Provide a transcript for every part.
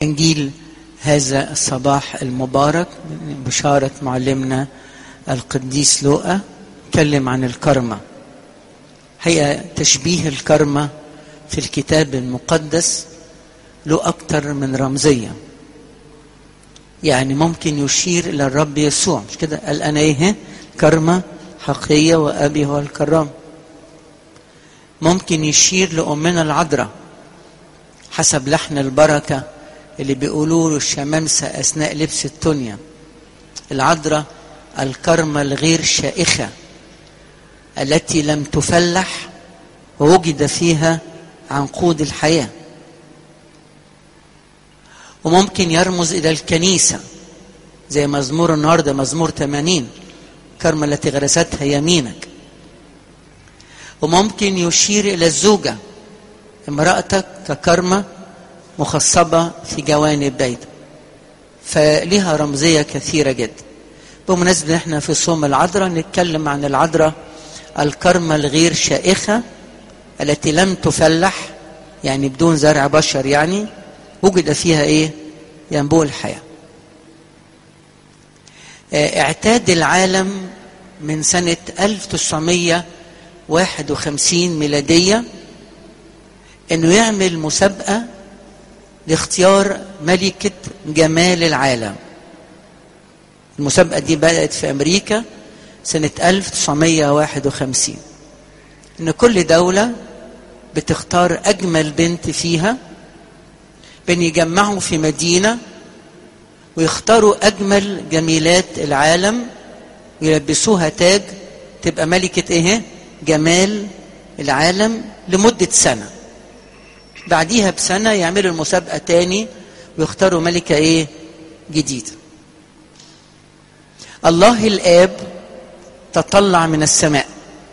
إنجيل هذا الصباح المبارك بشارة معلمنا القديس لوقا تكلم عن الكرمة هي تشبيه الكرمة في الكتاب المقدس له أكتر من رمزية يعني ممكن يشير إلى الرب يسوع مش كده قال أنا إيه كرمة حقيقية وأبي هو الكرام ممكن يشير لأمنا العذراء حسب لحن البركة اللي بيقولوا له الشمامسة أثناء لبس التونيا العذراء الكرمة الغير شائخة التي لم تفلح ووجد فيها عنقود الحياة وممكن يرمز إلى الكنيسة زي مزمور النهاردة مزمور 80 كرمة التي غرستها يمينك وممكن يشير إلى الزوجة امرأتك ككرمة مخصبة في جوانب بيتك فلها رمزية كثيرة جدا بمناسبة احنا في صوم العذراء نتكلم عن العذراء الكرمة الغير شائخة التي لم تفلح يعني بدون زرع بشر يعني وجد فيها ايه ينبوع الحياة اعتاد العالم من سنة 1951 ميلادية انه يعمل مسابقة لاختيار ملكة جمال العالم المسابقة دي بدأت في أمريكا سنة 1951 إن كل دولة بتختار أجمل بنت فيها بين يجمعوا في مدينة ويختاروا أجمل جميلات العالم ويلبسوها تاج تبقى ملكة إيه؟ جمال العالم لمدة سنة بعديها بسنة يعملوا المسابقة تاني ويختاروا ملكة إيه؟ جديدة الله الآب تطلع من السماء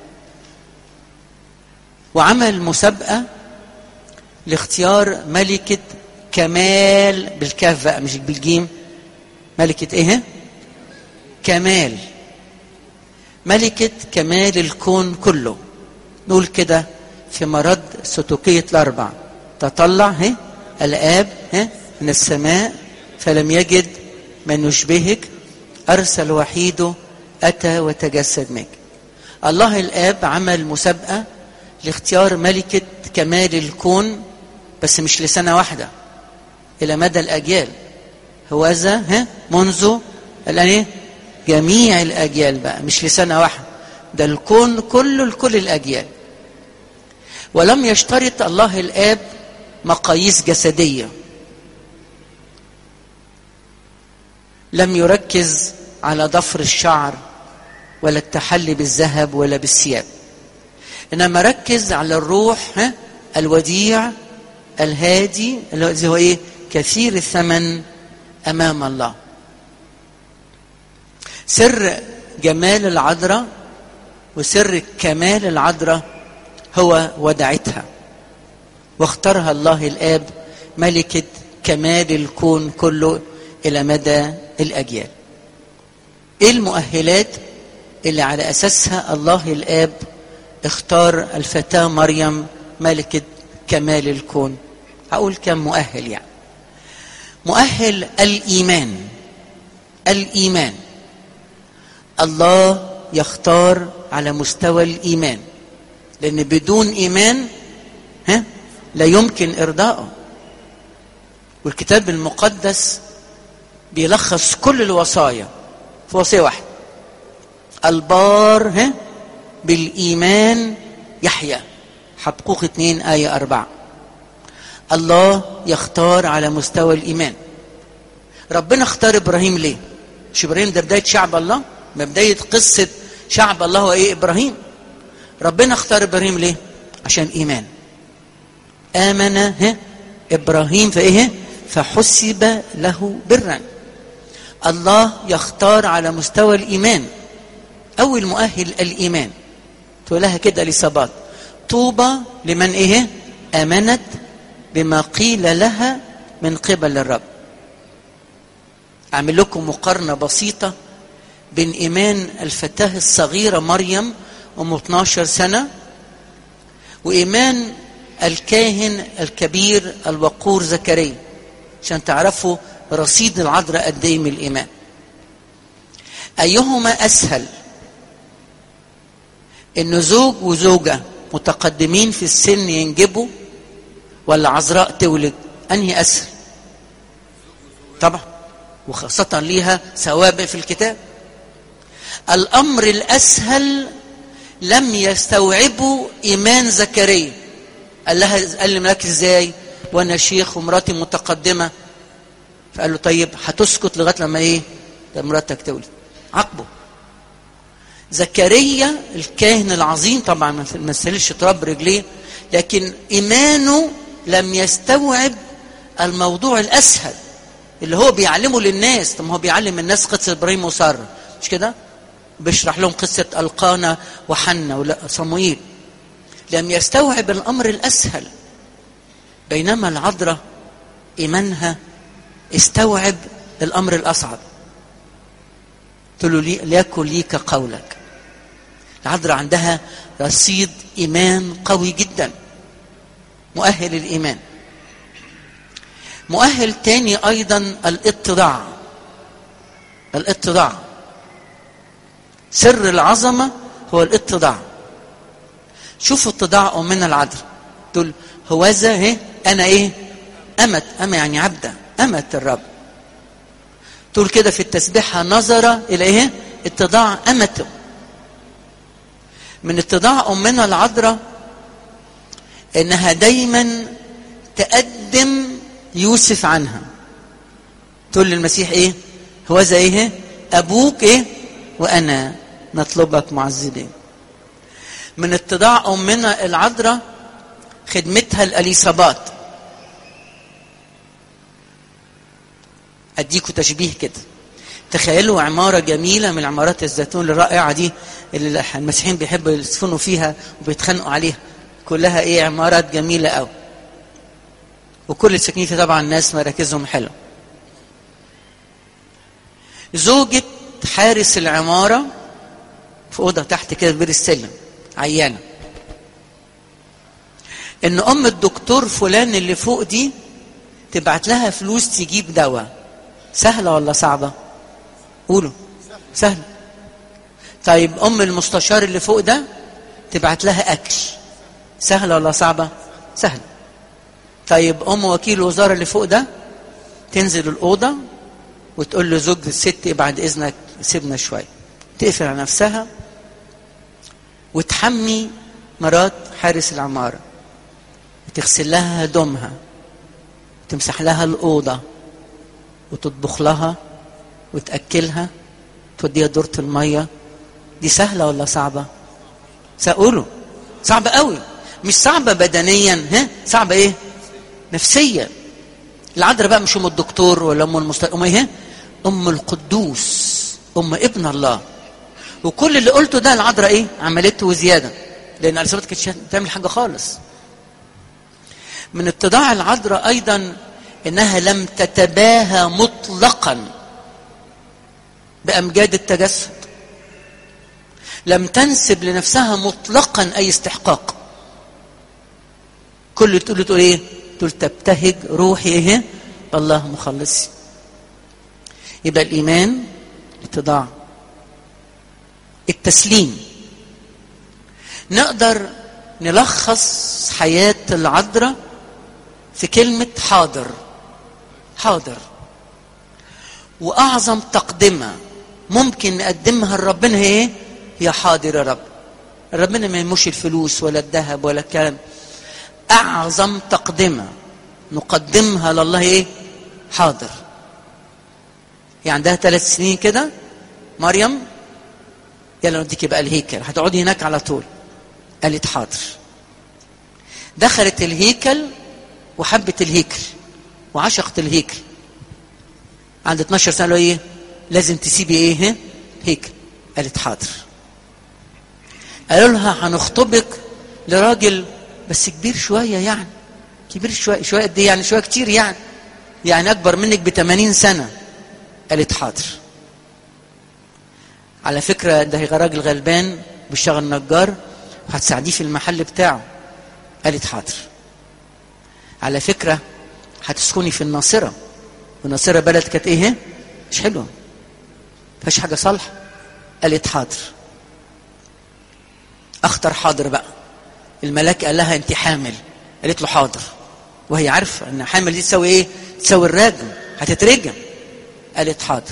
وعمل مسابقة لاختيار ملكة كمال بالكاف بقى مش بالجيم ملكة ايه كمال ملكة كمال الكون كله نقول كده في مرض ستوكية الأربع تطلع هي الآب هي من السماء فلم يجد من يشبهك أرسل وحيده أتى وتجسد منك الله الآب عمل مسابقة لاختيار ملكة كمال الكون بس مش لسنة واحدة إلى مدى الأجيال هوذا ها منذ الآن إيه؟ جميع الأجيال بقى مش لسنة واحدة ده الكون كله لكل الأجيال ولم يشترط الله الآب مقاييس جسدية لم يركز على ضفر الشعر ولا التحلي بالذهب ولا بالثياب انما ركز على الروح ها الوديع الهادي الذي هو ايه كثير الثمن امام الله سر جمال العذراء وسر كمال العذراء هو ودعتها واختارها الله الاب ملكه كمال الكون كله الى مدى الاجيال ايه المؤهلات اللي على اساسها الله الاب اختار الفتاه مريم ملكه كمال الكون هقول كم مؤهل يعني مؤهل الايمان الايمان الله يختار على مستوى الايمان لان بدون ايمان ها لا يمكن ارضائه والكتاب المقدس بيلخص كل الوصايا في وصيه واحده البار ها بالايمان يحيى حبقوق اتنين آية أربعة الله يختار على مستوى الإيمان ربنا اختار إبراهيم ليه مش إبراهيم ده بداية شعب الله ما بداية قصة شعب الله هو إيه إبراهيم ربنا اختار إبراهيم ليه عشان إيمان آمن ها إبراهيم فإيه فحسب له برا الله يختار على مستوى الإيمان أول مؤهل الإيمان تقول لها كده لصبات طوبى لمن إيه آمنت بما قيل لها من قبل الرب أعمل لكم مقارنة بسيطة بين إيمان الفتاة الصغيرة مريم أم 12 سنة وإيمان الكاهن الكبير الوقور زكريا عشان تعرفوا رصيد العذراء قد ايه من الايمان ايهما اسهل ان زوج وزوجه متقدمين في السن ينجبوا ولا عذراء تولد انهي اسهل طبعا وخاصه ليها سوابق في الكتاب الامر الاسهل لم يستوعبوا ايمان زكريا قال لها قال لي ازاي وانا شيخ ومراتي متقدمه فقال له طيب هتسكت لغايه لما ايه ده مراتك تولد عاقبه زكريا الكاهن العظيم طبعا ما مثلش تراب رجليه لكن ايمانه لم يستوعب الموضوع الاسهل اللي هو بيعلمه للناس طب ما هو بيعلم الناس قصه ابراهيم وساره مش كده بيشرح لهم قصه القانا وحنا وصموئيل لم يستوعب الامر الاسهل بينما العذراء ايمانها استوعب الامر الاصعب قلت له لي ليكن ليك قولك العذراء عندها رصيد ايمان قوي جدا مؤهل الايمان مؤهل تاني ايضا الاتضاع الاتضاع سر العظمه هو الاتضاع شوفوا اتضاع امنا العذراء تقول هوذا اهي انا ايه امت اما يعني عبده امت الرب تقول كده في التسبيحة نظر إلى إيه؟ اتضاع أمته من اتضاع أمنا العذراء إنها دايما تقدم يوسف عنها تقول للمسيح إيه؟ هو زي إيه؟ أبوك إيه؟ وأنا نطلبك معذبين من اتضاع أمنا العذراء خدمتها الأليصابات اديكوا تشبيه كده تخيلوا عمارة جميلة من عمارات الزيتون الرائعة دي اللي المسيحيين بيحبوا يسكنوا فيها وبيتخانقوا عليها كلها ايه عمارات جميلة قوي وكل الساكنين فيها طبعا ناس مراكزهم حلوة زوجة حارس العمارة في أوضة تحت كده في بير السلم عيانة إن أم الدكتور فلان اللي فوق دي تبعت لها فلوس تجيب دواء سهلة ولا صعبة؟ قولوا سهلة طيب أم المستشار اللي فوق ده تبعت لها أكل سهلة ولا صعبة؟ سهلة طيب أم وكيل الوزارة اللي فوق ده تنزل الأوضة وتقول له زوج الست بعد إذنك سيبنا شوية تقفل على نفسها وتحمي مرات حارس العمارة وتغسل لها هدومها تمسح لها الأوضة وتطبخ لها وتأكلها توديها دورة المية دي سهلة ولا صعبة؟ سأقوله صعبة قوي مش صعبة بدنيا ها صعبة ايه؟ نفسيا العذراء بقى مش ام الدكتور ولا ام المست ام ايه؟ ام القدوس ام ابن الله وكل اللي قلته ده العذراء ايه؟ عملته وزيادة لأن اليسابات كانتش بتعمل حاجة خالص من اتضاع العذراء أيضا انها لم تتباهى مطلقا بامجاد التجسد لم تنسب لنفسها مطلقا اي استحقاق كل تقول تقول ايه تقول تبتهج روحي ايه الله مخلصي يبقى الايمان اتضاع التسليم نقدر نلخص حياه العذراء في كلمه حاضر حاضر واعظم تقدمه ممكن نقدمها لربنا ايه يا حاضر يا رب ربنا ما يهموش الفلوس ولا الذهب ولا الكلام اعظم تقدمه نقدمها لله ايه حاضر هي عندها ثلاث سنين كده مريم يلا نوديكي بقى الهيكل هتقعدي هناك على طول قالت حاضر دخلت الهيكل وحبت الهيكل وعشقت الهيكل عند 12 سنه قالوا ايه لازم تسيبي ايه هيكل قالت حاضر قالوا لها هنخطبك لراجل بس كبير شويه يعني كبير شويه شويه قد ايه يعني شويه كتير يعني يعني اكبر منك ب 80 سنه قالت حاضر على فكره ده هيبقى راجل غلبان بيشتغل نجار وهتساعديه في المحل بتاعه قالت حاضر على فكره هتسكني في الناصره وناصرة بلد كانت ايه مش حلوة مفيهاش حاجة صالحة قالت حاضر اختر حاضر بقى الملاك قال لها انت حامل قالت له حاضر وهي عارفة ان حامل دي تساوي ايه تساوي الراجم هتترجم قالت حاضر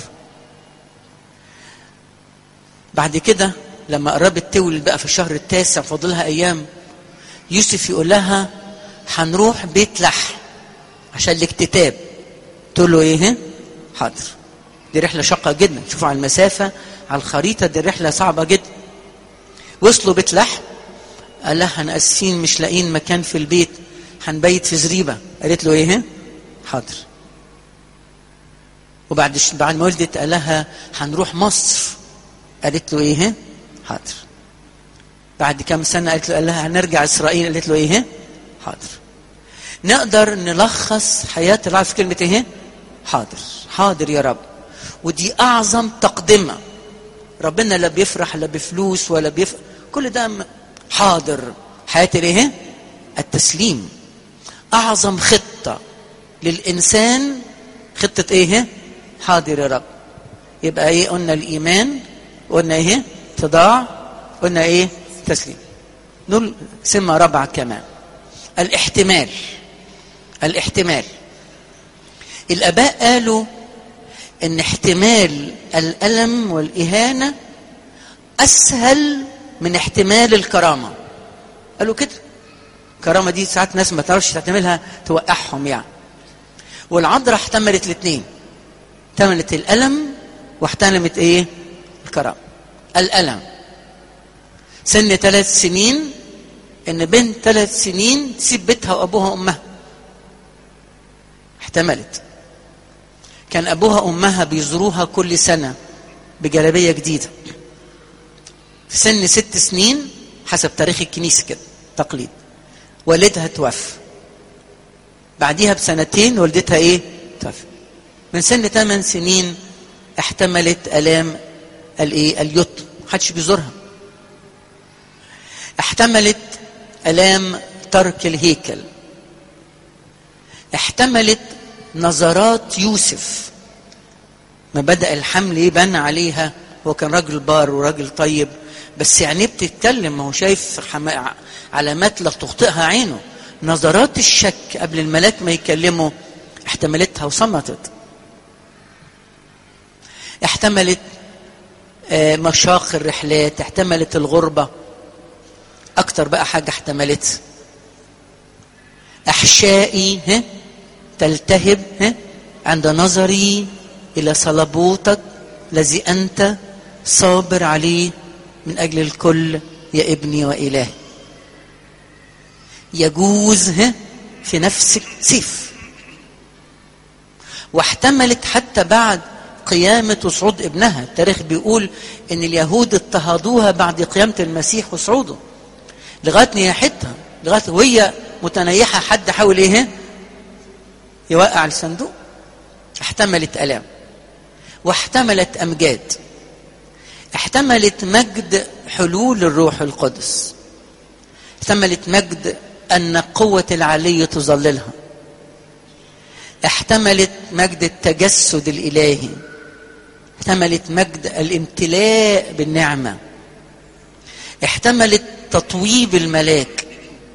بعد كده لما قربت تولد بقى في الشهر التاسع فاضلها ايام يوسف يقول لها هنروح بيت لحم عشان الاكتتاب تقول له ايه حاضر دي رحله شاقه جدا شوفوا على المسافه على الخريطه دي رحله صعبه جدا وصلوا بيت لحم قال لها احنا اسفين مش لاقيين مكان في البيت هنبيت في زريبه قالت له ايه حاضر وبعد بعد ما ولدت قال لها هنروح مصر قالت له ايه حاضر بعد كام سنه قالت له قال لها هنرجع اسرائيل قالت له ايه حاضر نقدر نلخص حياه الرعد في كلمه ايه حاضر حاضر يا رب ودي اعظم تقدمه ربنا لا بيفرح لا بفلوس ولا بيف كل ده حاضر حياه الايه التسليم اعظم خطه للانسان خطه ايه حاضر يا رب يبقى ايه قلنا الايمان قلنا ايه تضاع قلنا ايه تسليم نقول سمة رابعة كمان الاحتمال الاحتمال الاباء قالوا ان احتمال الالم والاهانه اسهل من احتمال الكرامه قالوا كده الكرامه دي ساعات ناس ما تعرفش تعتملها توقعهم يعني والعذراء احتملت الاثنين احتملت الالم واحتملت ايه الكرامه الالم سن ثلاث سنين ان بنت ثلاث سنين تسيب بيتها وابوها وامها احتملت كان ابوها وامها بيزوروها كل سنه بجلابيه جديده في سن ست سنين حسب تاريخ الكنيسه كده تقليد والدها توفى بعديها بسنتين والدتها ايه توفى من سن ثمان سنين احتملت الام الايه اليتم محدش بيزورها احتملت الام ترك الهيكل احتملت نظرات يوسف ما بدا الحمل يبان عليها هو كان راجل بار وراجل طيب بس عينيه بتتكلم ما هو شايف حما... علامات لا تخطئها عينه نظرات الشك قبل الملاك ما يكلمه احتملتها وصمتت احتملت مشاق الرحلات احتملت الغربة أكتر بقى حاجة احتملت أحشائي ها تلتهب ها عند نظري إلى صلبوتك الذي أنت صابر عليه من أجل الكل يا ابني وإلهي يجوز ها في نفسك سيف واحتملت حتى بعد قيامة وصعود ابنها التاريخ بيقول ان اليهود اضطهدوها بعد قيامة المسيح وصعوده لغاية نياحتها لغاية وهي متنيحة حد حاول ايه يوقع الصندوق احتملت ألام واحتملت أمجاد احتملت مجد حلول الروح القدس احتملت مجد أن قوة العلي تظللها احتملت مجد التجسد الإلهي احتملت مجد الامتلاء بالنعمة احتملت تطويب الملاك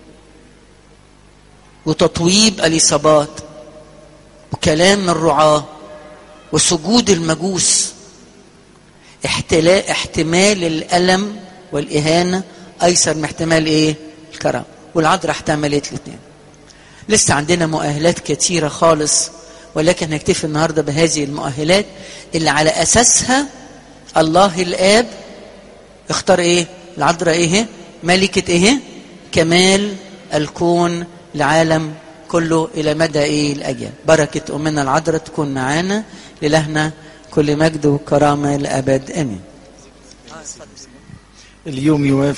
وتطويب اليصابات وكلام الرعاة وسجود المجوس احتلاء احتمال الألم والإهانة أيسر من احتمال إيه؟ الكرم والعذراء احتملت الاثنين لسه عندنا مؤهلات كثيرة خالص ولكن هنكتفي النهاردة بهذه المؤهلات اللي على أساسها الله الآب اختار إيه؟ العذراء إيه؟ ملكة إيه؟ كمال الكون العالم كله إلى مدى إيه الأجيال بركة أمنا العذراء تكون معانا للهنا كل مجد وكرامة لأبد آمين اليوم يوافق